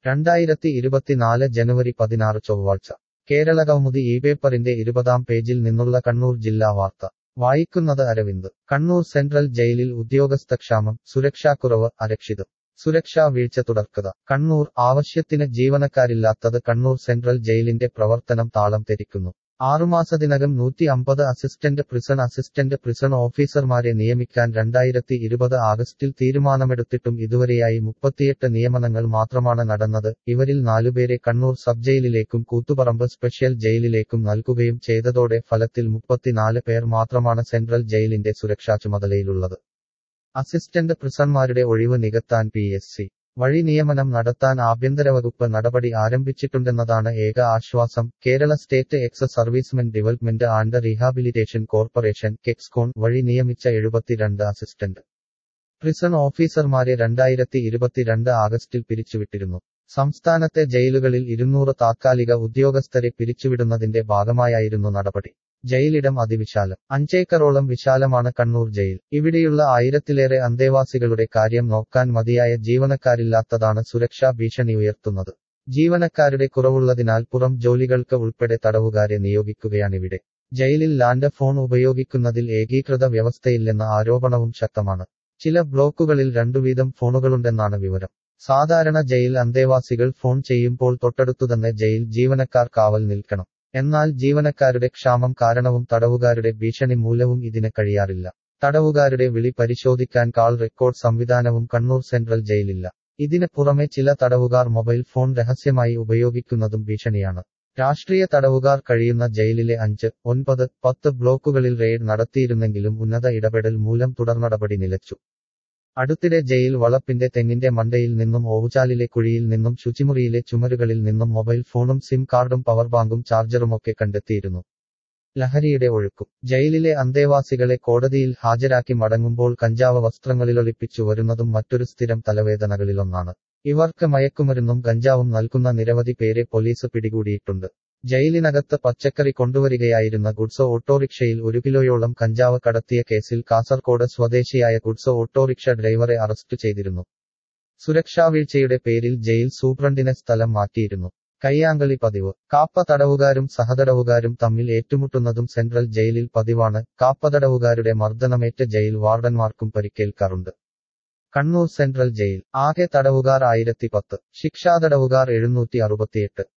രണ്ടായിരത്തി ഇരുപത്തിനാല് ജനുവരി പതിനാറ് ചൊവ്വാഴ്ച കേരള കൗമുദി ഈ പേപ്പറിന്റെ ഇരുപതാം പേജിൽ നിന്നുള്ള കണ്ണൂർ ജില്ലാ വാർത്ത വായിക്കുന്നത് അരവിന്ദ് കണ്ണൂർ സെൻട്രൽ ജയിലിൽ ഉദ്യോഗസ്ഥക്ഷാമം സുരക്ഷാക്കുറവ് അരക്ഷിതം സുരക്ഷാ വീഴ്ച തുടർക്കഥ കണ്ണൂർ ആവശ്യത്തിന് ജീവനക്കാരില്ലാത്തത് കണ്ണൂർ സെൻട്രൽ ജയിലിന്റെ പ്രവർത്തനം താളം തെറ്റിക്കുന്നു ആറുമാസത്തിനകം നൂറ്റി അമ്പത് അസിസ്റ്റന്റ് പ്രിസൺ അസിസ്റ്റന്റ് പ്രിസൺ ഓഫീസർമാരെ നിയമിക്കാൻ രണ്ടായിരത്തി ഇരുപത് ആഗസ്റ്റിൽ തീരുമാനമെടുത്തിട്ടും ഇതുവരെയായി മുപ്പത്തിയെട്ട് നിയമനങ്ങൾ മാത്രമാണ് നടന്നത് ഇവരിൽ നാലുപേരെ കണ്ണൂർ സബ് ജയിലിലേക്കും കൂത്തുപറമ്പ് സ്പെഷ്യൽ ജയിലിലേക്കും നൽകുകയും ചെയ്തതോടെ ഫലത്തിൽ മുപ്പത്തിനാല് പേർ മാത്രമാണ് സെൻട്രൽ ജയിലിന്റെ സുരക്ഷാ ചുമതലയിലുള്ളത് അസിസ്റ്റന്റ് പ്രിസൺമാരുടെ ഒഴിവ് നികത്താൻ പി എസ് സി വഴി നിയമനം നടത്താൻ ആഭ്യന്തര വകുപ്പ് നടപടി ആരംഭിച്ചിട്ടുണ്ടെന്നതാണ് ഏക ആശ്വാസം Kerala state ex servicemen development and rehabilitation corporation KEXCON വഴി നിയമിച്ച എഴുപത്തിരണ്ട് അസിസ്റ്റന്റ് പ്രിസൺ ഓഫീസർമാരെ രണ്ടായിരത്തി ഇരുപത്തിരണ്ട് ആഗസ്റ്റിൽ പിരിച്ചുവിട്ടിരുന്നു സംസ്ഥാനത്തെ ജയിലുകളിൽ ഇരുന്നൂറ് താത്കാലിക ഉദ്യോഗസ്ഥരെ പിരിച്ചുവിടുന്നതിന്റെ ഭാഗമായായിരുന്നു നടപടി ജയിലിടം അതിവിശാലം അഞ്ചേക്കറോളം വിശാലമാണ് കണ്ണൂർ ജയിൽ ഇവിടെയുള്ള ആയിരത്തിലേറെ അന്തേവാസികളുടെ കാര്യം നോക്കാൻ മതിയായ ജീവനക്കാരില്ലാത്തതാണ് സുരക്ഷാ ഭീഷണി ഉയർത്തുന്നത് ജീവനക്കാരുടെ കുറവുള്ളതിനാൽ പുറം ജോലികൾക്ക് ഉൾപ്പെടെ തടവുകാരെ നിയോഗിക്കുകയാണിവിടെ ജയിലിൽ ലാൻഡ് ഫോൺ ഉപയോഗിക്കുന്നതിൽ ഏകീകൃത വ്യവസ്ഥയില്ലെന്ന ആരോപണവും ശക്തമാണ് ചില ബ്ലോക്കുകളിൽ രണ്ടുവീതം ഫോണുകളുണ്ടെന്നാണ് വിവരം സാധാരണ ജയിൽ അന്തേവാസികൾ ഫോൺ ചെയ്യുമ്പോൾ തൊട്ടടുത്തുതന്നെ ജയിൽ ജീവനക്കാർ കാവൽ നിൽക്കണം എന്നാൽ ജീവനക്കാരുടെ ക്ഷാമം കാരണവും തടവുകാരുടെ ഭീഷണി മൂലവും ഇതിന് കഴിയാറില്ല തടവുകാരുടെ വിളി പരിശോധിക്കാൻ കാൾ റെക്കോർഡ് സംവിധാനവും കണ്ണൂർ സെൻട്രൽ ജയിലില്ല ഇതിന് പുറമെ ചില തടവുകാർ മൊബൈൽ ഫോൺ രഹസ്യമായി ഉപയോഗിക്കുന്നതും ഭീഷണിയാണ് രാഷ്ട്രീയ തടവുകാർ കഴിയുന്ന ജയിലിലെ അഞ്ച് ഒൻപത് പത്ത് ബ്ലോക്കുകളിൽ റെയ്ഡ് നടത്തിയിരുന്നെങ്കിലും ഉന്നത ഇടപെടൽ മൂലം തുടർനടപടി നിലച്ചു അടുത്തിടെ ജയിൽ വളപ്പിന്റെ തെങ്ങിന്റെ മണ്ടയിൽ നിന്നും ഓവുചാലിലെ കുഴിയിൽ നിന്നും ശുചിമുറിയിലെ ചുമരുകളിൽ നിന്നും മൊബൈൽ ഫോണും സിം കാർഡും പവർ ബാങ്കും ചാർജറുമൊക്കെ കണ്ടെത്തിയിരുന്നു ലഹരിയുടെ ഒഴുക്കും ജയിലിലെ അന്തേവാസികളെ കോടതിയിൽ ഹാജരാക്കി മടങ്ങുമ്പോൾ കഞ്ചാവ് വസ്ത്രങ്ങളിലൊളിപ്പിച്ചു വരുന്നതും മറ്റൊരു സ്ഥിരം തലവേദനകളിലൊന്നാണ് ഇവർക്ക് മയക്കുമരുന്നും കഞ്ചാവും നൽകുന്ന നിരവധി പേരെ പോലീസ് പിടികൂടിയിട്ടുണ്ട് ജയിലിനകത്ത് പച്ചക്കറി കൊണ്ടുവരികയായിരുന്ന ഗുഡ്സ് ഓട്ടോറിക്ഷയിൽ ഒരു കിലോയോളം കഞ്ചാവ് കടത്തിയ കേസിൽ കാസർകോട് സ്വദേശിയായ ഗുഡ്സ് ഓട്ടോറിക്ഷ ഡ്രൈവറെ അറസ്റ്റ് ചെയ്തിരുന്നു സുരക്ഷാവീഴ്ചയുടെ പേരിൽ ജയിൽ സൂപ്രണ്ടിനെ സ്ഥലം മാറ്റിയിരുന്നു കയ്യാങ്കളി പതിവ് കാപ്പ തടവുകാരും സഹതടവുകാരും തമ്മിൽ ഏറ്റുമുട്ടുന്നതും സെൻട്രൽ ജയിലിൽ പതിവാണ് കാപ്പതടവുകാരുടെ മർദ്ദനമേറ്റ ജയിൽ വാർഡന്മാർക്കും പരിക്കേൽക്കാറുണ്ട് കണ്ണൂർ സെൻട്രൽ ജയിൽ ആകെ തടവുകാർ ആയിരത്തി പത്ത് ശിക്ഷാതടവുകാർ എഴുന്നൂറ്റി അറുപത്തിയെട്ട്